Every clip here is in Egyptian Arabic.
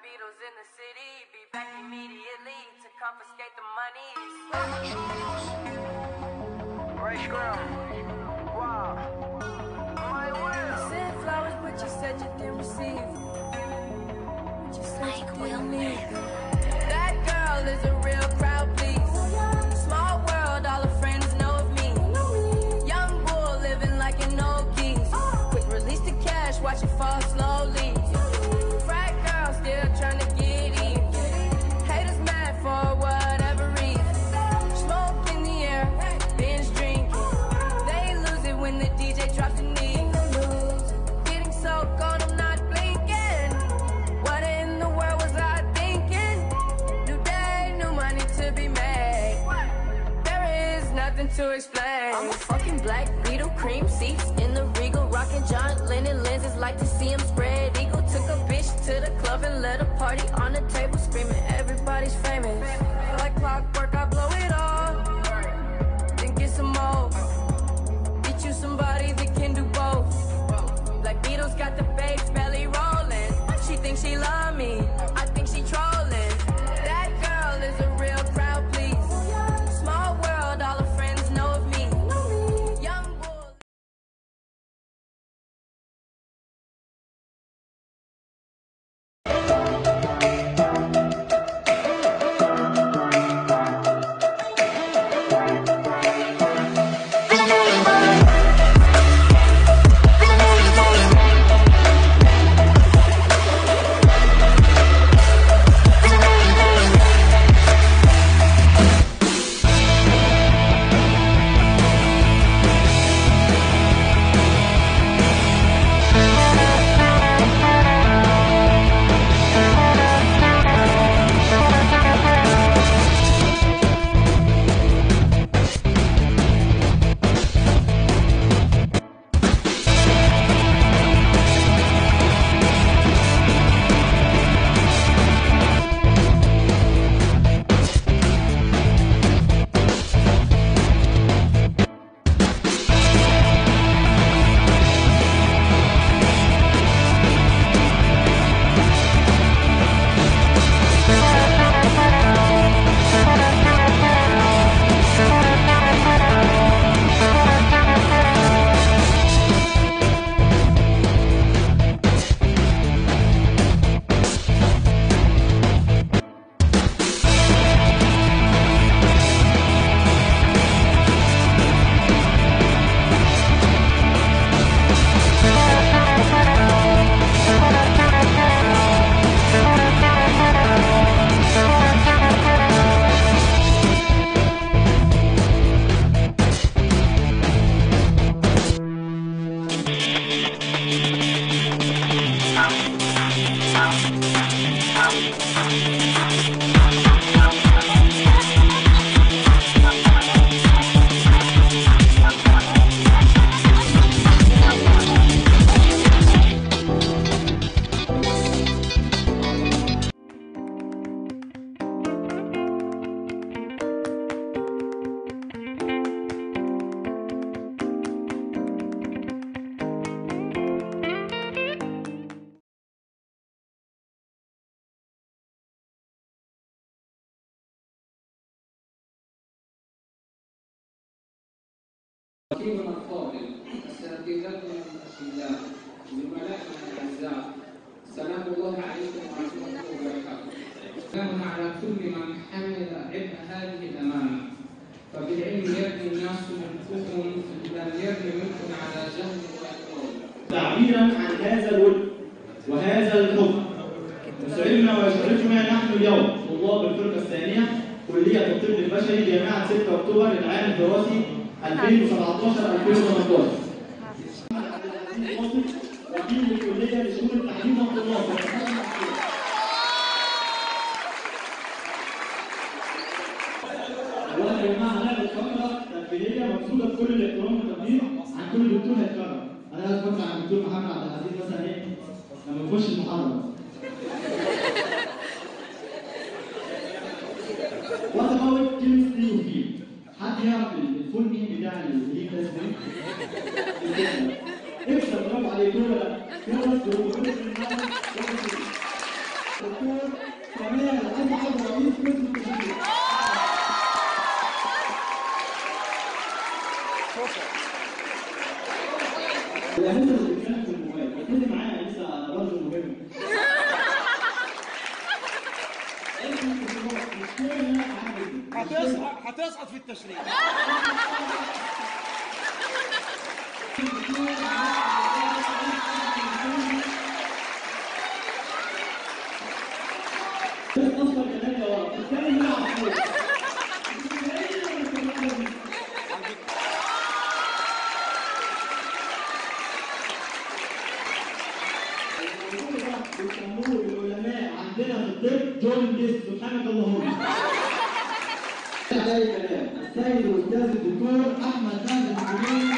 Beatles in the city, be back immediately to confiscate the money. Ray Scrum. Wow. My will. Sent flowers, but you said you didn't receive. But you said you didn't leave. That girl is a real crowd, please. Small world, all her friends know of me. Young bull living like an old geese. Quick release the cash, watch it fall slowly. Frat girl still trying to get in. Haters mad for whatever reason. Smoke in the air, binge drinking. They lose it when the DJ drops the knee. Getting so gone, I'm not blinking. What in the world was I thinking? New day, new money to be made. There is nothing to explain. I'm a fucking black beetle, cream seats in the regal, rocking John Lennon lenses, like to see him spread eagle. Took a bitch to the club and let a party on the table, screaming everybody's famous. Like clockwork, I blow it all, then get some more. Get you somebody that can do both. Like Beatles got the babes belly rolling. She thinks she love me. I think she trolling. That girl is a real crowd, please. Small world, all her friends know of me. Young bull. أخيرا الفاضل أستأذنكم في الله زملائنا الأعزاء سلام الله عليكم ورحمة الله وبركاته سلام على كل من حمل عبء هذه الأمانة فبالعلم يبني الناس ملكهم لم يبني ملك على جهل وإقرار تعبيرا عن هذا الود وهذا الحب يسعدنا ويشرفنا نحن اليوم طلاب الفرقه الثانيه كليه الطب البشري جامعه 6 اكتوبر للعام الدراسي 2017 2018 وكيل الكليه لشؤون التعليم والطلاب والله يا جماعه هنعمل فقره تمثيليه مبذوله بكل الاحترام والتقدير عن كل دكتور هيتكرم انا عايز فقره عن الدكتور محمد عبد العزيز مثلا ايه لما يخش المحاضره وات اباوت كيمستري وفيل حد يعرف الفول نيم بتاع الليج ده اسمه ايه؟ اكسب برافو عليك هو ده هو ده دكتور كمال اسعد رئيس قسم التشريح الأنسة اللي بتتكلم في الموبايل ركزي معايا يا أنسة أنا رجل مهم هتسقط هتسقط في التشريح أصلا كمان يا ورا بتتكلم هنا على طول بيسموه العلماء عندنا في الطب جون ديس سبحانك اللهم علي كلام السيد الاستاذ الدكتور احمد مهدي الحميد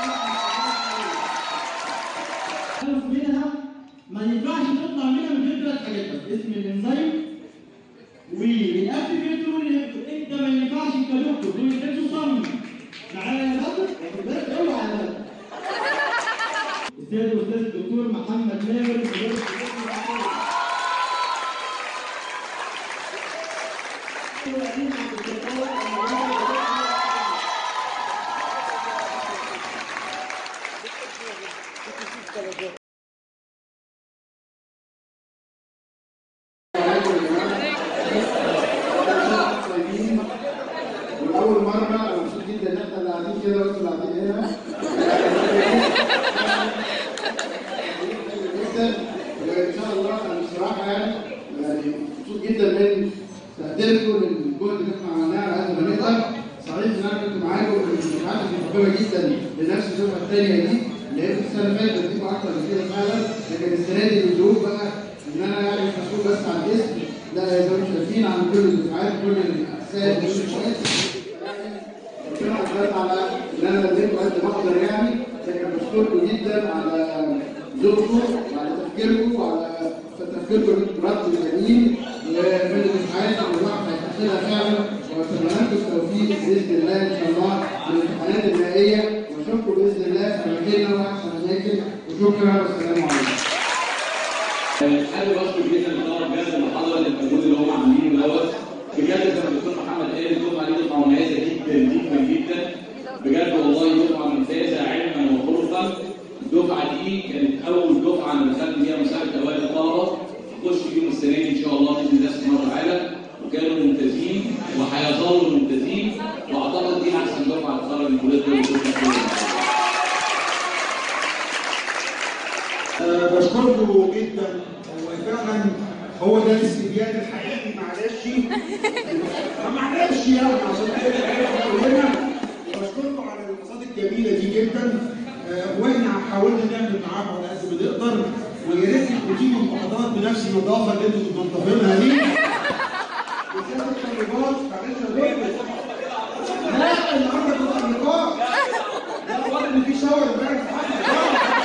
خلص منها ما ينفعش تطلع منها من غير ثلاث حاجات بس اسم الانزيم والاكتيفيتور والانهبيتور انت ما ينفعش كدكتور تقول انت تصمم معايا يا بدر واخد بالك اوعى يا بدر السيد الاستاذ الدكتور محمد ماهر مدرس القسم العقاري. والأول مرة أنا مبسوط جدا إن إحنا اللي قاعدين كده وأنتوا اللي قاعدين هنا. جدا وإن شاء الله أنا بصراحة يعني يعني مبسوط جدا من تقديركم للجهد اللي إحنا عملناه على قد ما نقدر. صحيح إن أنا كنت معاكم وكنت عارف متقبلة جدا لنفس الدفعة الثانية دي اللي هي في السنة اللي فاتت بتبقى أكتر من كده فعلا لكن السنة دي بالظروف بقى إن أنا يعني مش مسؤول بس عن الاسم لا زي ما انتم شايفين عن كل الدفعات كل الاقسام كل الشهادات ربنا قدرت على ان انا بديت قد ما اقدر يعني لكن بشكركم جدا على ذوقكم وعلى تفكيركم وعلى تفكيركم رد الجميل ومن الامتحانات اللي الواحد هيحصلها فعلا واتمنى لكم التوفيق باذن الله ان شاء الله في الامتحانات النهائيه واشوفكم باذن الله في اماكننا واحسن اماكن وشكرا والسلام عليكم. حابب اشكر جدا الطلبه بجد المحاضره المجهود اللي هم عاملينه دوت بجد زي ما الدكتور محمد قال الدفعه دي دفعه مميزه جدا جدا جدا بجد والله دفعه ممتازه علما وخلقا الدفعه دي كانت اول دفعه انا دخلت فيها مسابقه اوائل الطلبه اخش فيهم السنه دي ان شاء الله باذن الله سبحانه وتعالى وكانوا ممتازين وهيظلوا ممتازين واعتقد دي احسن دفعه تخرج الكليه دول أه بشكركم جدا وفعلا هو ده الاستبيان الحقيقي معلش معلش يعني عشان كده كلنا بشكركم على الانبساط الجميله دي جدا أه واحنا حاولنا نعمل معاكم على قد ما نقدر ويا ريت انتوا تيجوا المحاضرات بنفس النظافه اللي انتوا كنتوا منظمينها دي بالذات الطالبات معلش يا بيه. لا النهارده كنت اللقاء لا واضح ان في شاور امبارح في حد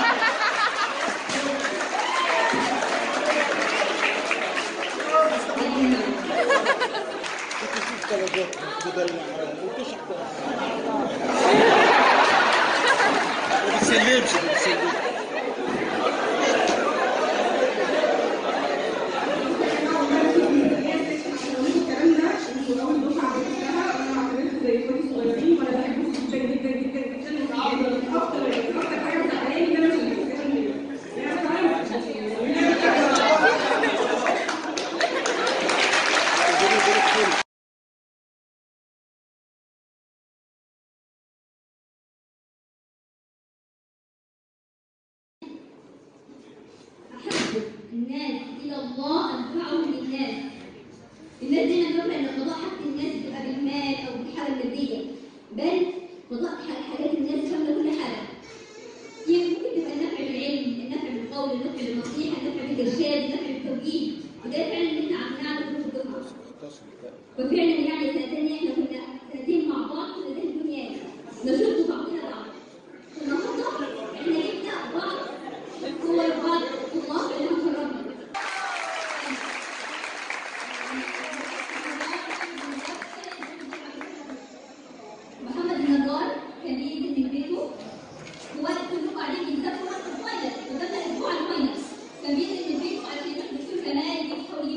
الكلام ده انتوا اول دفعه عرفتها وانا اعتبرت زي اخواتي الصغيرين وانا بحبكم جدا جدا جدا جدا وسعيده اكتر اكتر حاجه مزعلاني ان انا مش الدكتور يعني انا أحب الناس إلى الله أنفعهم للناس. الناس دي أنا فاكرة إن قضاء حق الناس بتبقى بالمال أو بالحالة المادية، بل قضاء ح- حاجات الناس شاملة كل حاجة. يعني ممكن تبقى النفع بالعلم، النفع بالقول، النفع بالنصيحة، النفع بالإرشاد، النفع بالتوجيه، وده فعلا اللي إحنا عملناه على ظروف الدفعة. وفعلا يعني سنتين إحنا كنا سنتين مع بعض كنا زي الدنيا نشد بعضنا بعض. النهارده إحنا جبنا بعض صور بعض الطلاب اللي هنخرجهم. محمد النجار كان بينزل من بيته ووقت كلكم قاعدين بيسافروا وقت الفاينل قدامنا اسبوع الفاينل كان بينزل من بيته علشان يروح دكتور كمال يدخل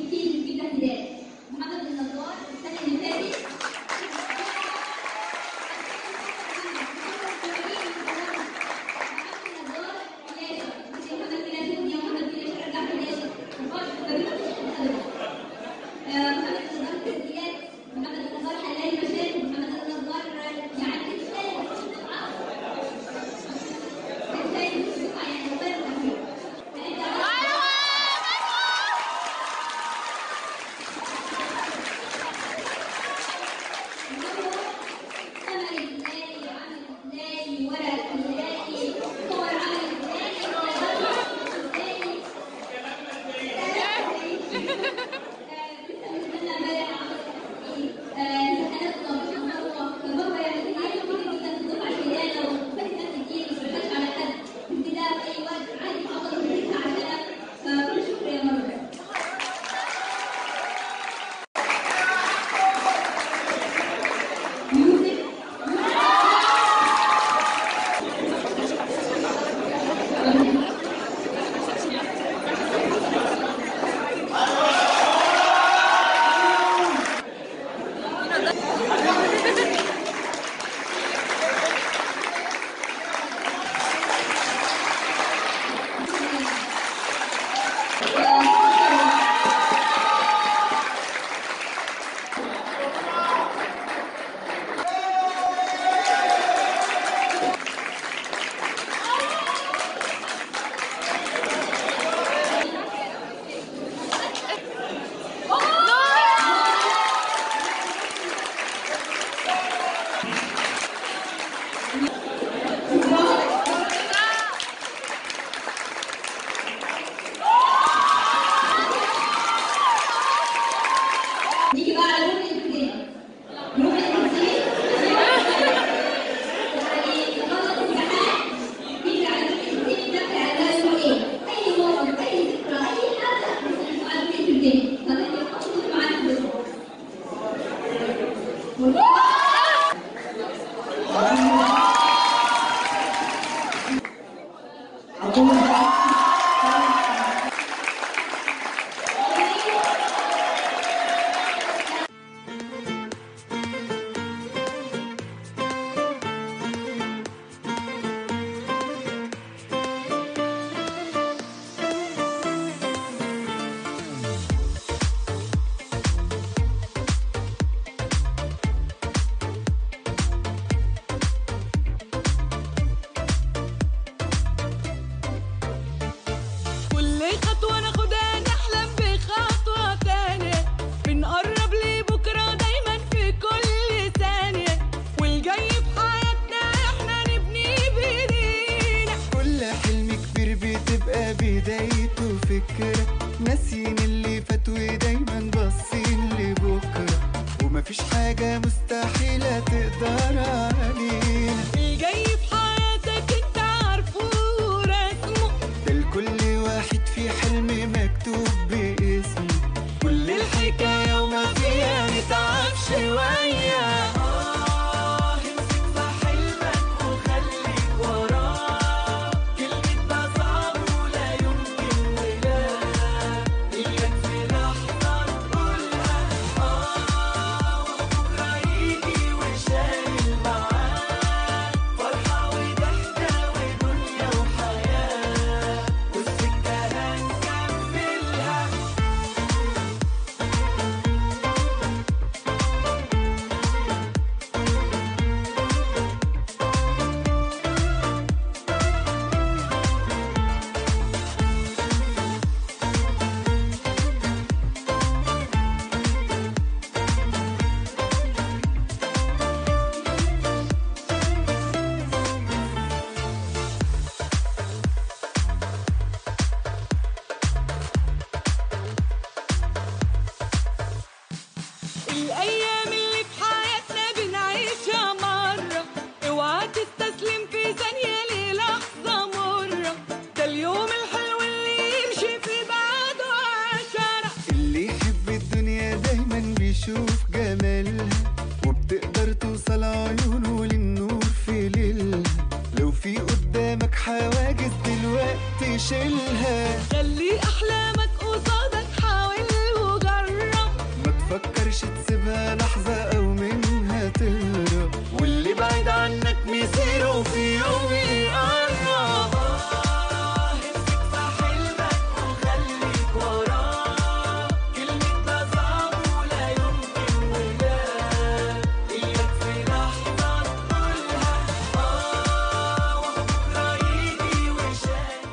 شيلها خلي احلامك قصادك حاول وجرب ما تفكرش تسيبها لحظة أو منها تهرب واللي بعيد عنك مصيره في يوم يقرب امسك في حلمك وخليك وراه كلمة لا صعب ولا يمكن ولا إياك في لحظة تقولها آه وبكرة يجي وشايف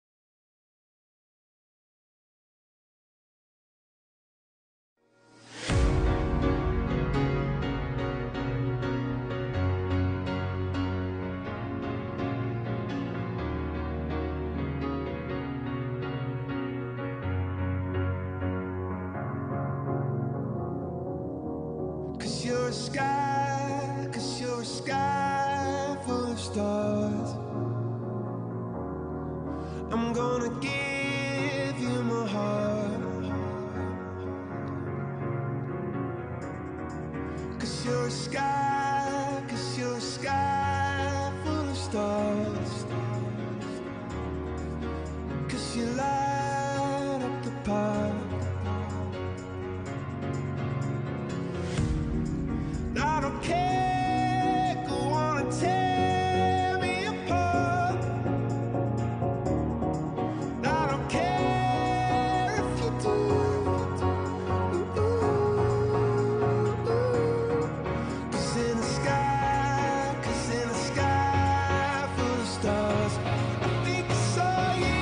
Cause you're a sky, cause you're a sky full of stars. I'm gonna give you my heart. Cause you're a sky, cause you're a sky full of stars. Cause you light up the park. I don't care, go on and tear me apart. I don't care if you do. Cause in the sky, cause in the sky full of stars, I think I saw you.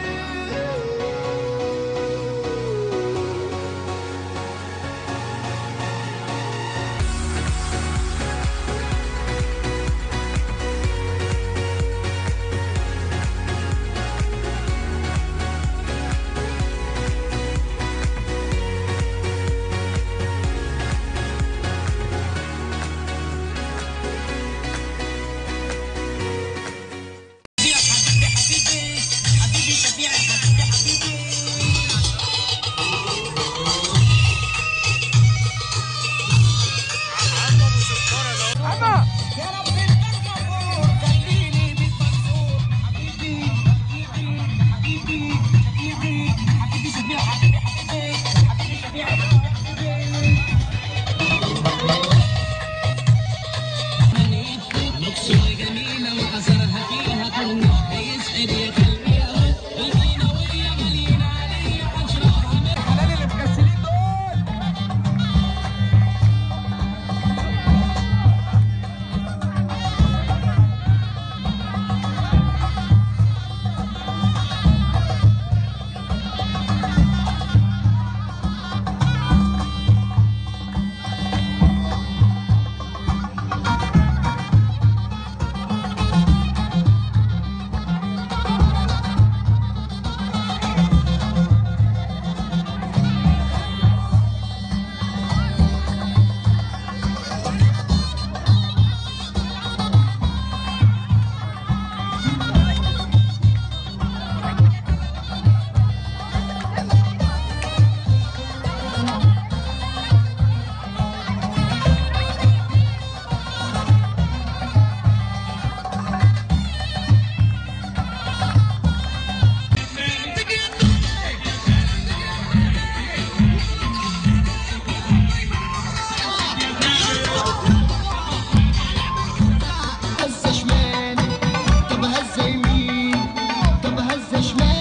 هزة شمال طب هزة يمين طب هزة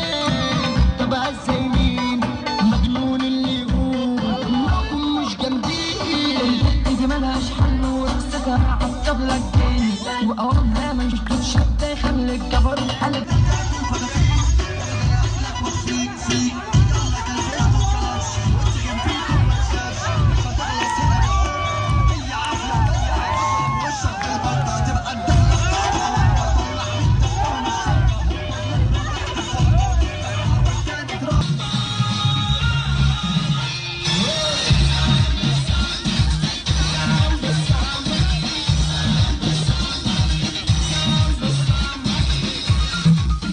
شمال طب هزة يمين مجنون اللي يقول انكم مش جامدين دي ملهاش حل ورقصتها عصب لك جن وقوامها مش شتى يخلي الجبر قلب Thank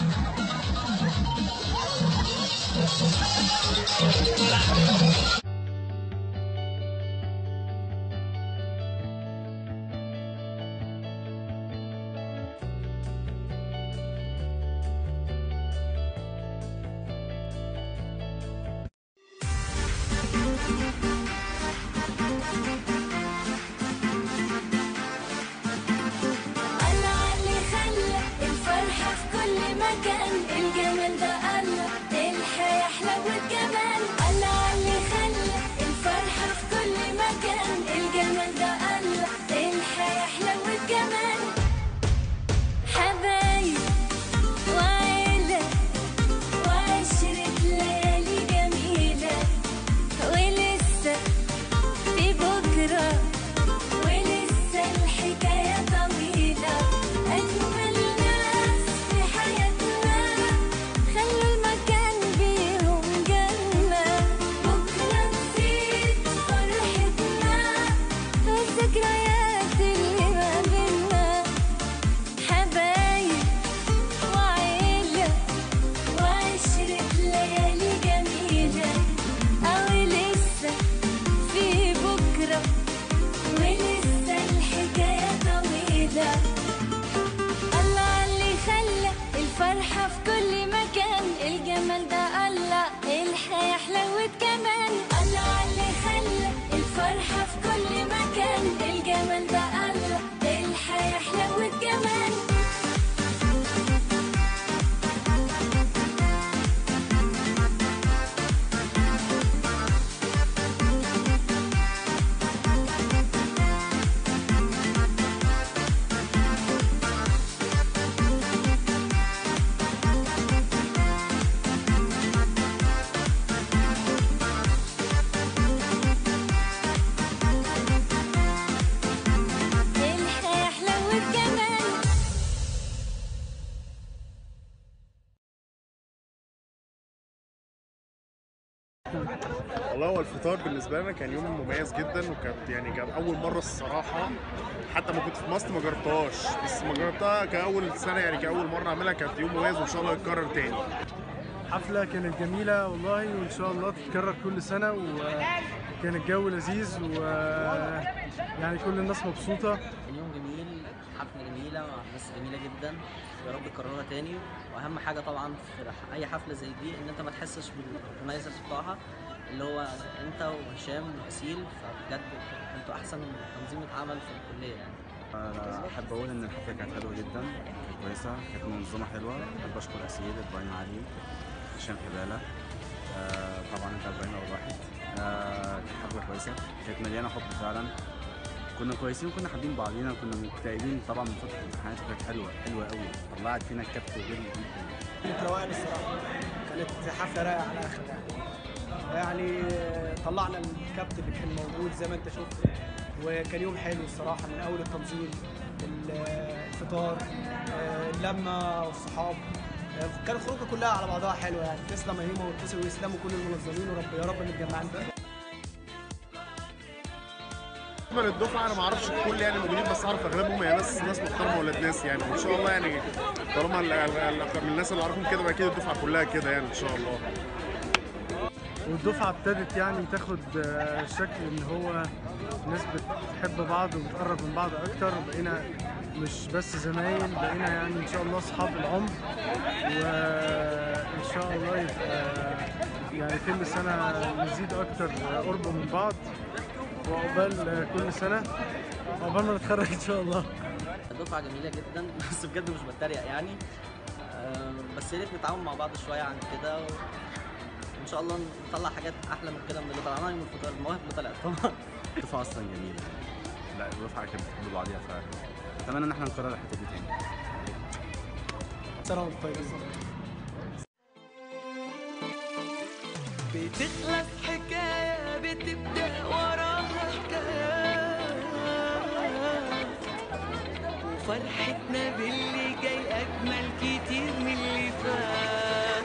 الله اللي خلى الفرحة في كل مكان الجمال ده الله الحياة أحلى والجمال الله اللي خلى الفرحة في كل مكان الجمال ده الله الحياة أحلى والجمال حبايب وعيلة وعشرة ليالي جميلة ولسه في بكرة ولسه الحكاية طويلة أجمل ناس في حياتنا خلوا المكان بيهم جنة بكرة تزيد فرحتنا والذكريات اللي ما بينا حبايب وعيلة وعشرة ليالي جميلة أو لسه في بكرة ولسه الحكاية طويلة الله اللي خلى الفرحة في كل مكان الجمال ده الله الحياة حلوة كمان الله اللي خلى الفرحة في كل مكان الجمال ده الله الحياة حلوة كمان الحياة حلوة كمان والله هو الفطار بالنسبه لنا كان يوم مميز جدا وكانت يعني كان اول مره الصراحه حتى ما كنت في مصر ما جربتهاش بس ما جربتها كاول سنه يعني كاول مره اعملها كانت يوم مميز وان شاء الله يتكرر تاني حفلة كانت جميلة والله وإن شاء الله تتكرر كل سنة وكان الجو لذيذ و يعني كل الناس مبسوطة اليوم جميل حفلة جميلة مع ناس جميلة جدا يا رب تكررها تاني واهم حاجة طبعا في اي حفلة زي دي ان انت ما تحسش بالاورجنايزرز بتوعها اللي هو انت وهشام واسيل فبجد انتوا احسن تنظيم اتعمل في الكلية يعني انا احب اقول ان الحفله كانت حلوه جدا كانت كويسه كانت منظمه حلوه احب اشكر اسيل ابراهيم علي هشام حباله آه طبعا انت ابراهيم اول واحد آه كانت حفله كويسه كانت مليانه حب فعلا كنا كويسين وكنا حابين بعضينا كنا مكتئبين طبعا من فتره الامتحانات وكانت حلوه حلوه قوي طلعت فينا الكبت غير جدا كانت روقان الصراحه كانت حفله رايقه على الاخر يعني يعني طلعنا الكابت اللي كان موجود زي ما انت شفت وكان يوم حلو الصراحه من اول التنظيم الفطار اللمه والصحاب كان الخروجه كلها على بعضها حلوه يعني تسلم يا هيما وتسلم ويسلموا كل المنظمين ورب يا رب متجمعين بالنسبه للدفعه انا ما اعرفش الكل يعني موجودين بس اعرف اغلبهم يعني ناس ناس محترمه ولاد ناس يعني وان شاء الله يعني طالما ال- ال- ال- من الناس اللي اعرفهم كده بقى اكيد الدفعه كلها كده يعني ان شاء الله والدفعة ابتدت يعني تاخد آه، شكل ان هو ناس بتحب بعض وبتقرب من بعض اكتر بقينا مش بس زمايل بقينا يعني ان شاء الله اصحاب العمر وان شاء الله يبقى يعني كل سنة نزيد اكتر قرب من بعض وعقبال آه، كل سنة عقبال ما نتخرج ان شاء الله الدفعة جميلة جدا بس بجد مش بتريق يعني آه، بس يا ريت نتعاون مع بعض شوية عن كده وإن شاء الله نطلع حاجات أحلى من كده من اللي طلعناها يوم الفطار المواهب اللي طلعت طبعا الدفعه اصلا جميله لا الدفعه كانت بتحب بعضيها فعلا اتمنى ان احنا نكرر الحته دي تاني سنه وانتم طيبين بتخلص حكاية بتبدأ وراها حكايات وفرحتنا باللي جاي أجمل كتير من اللي فات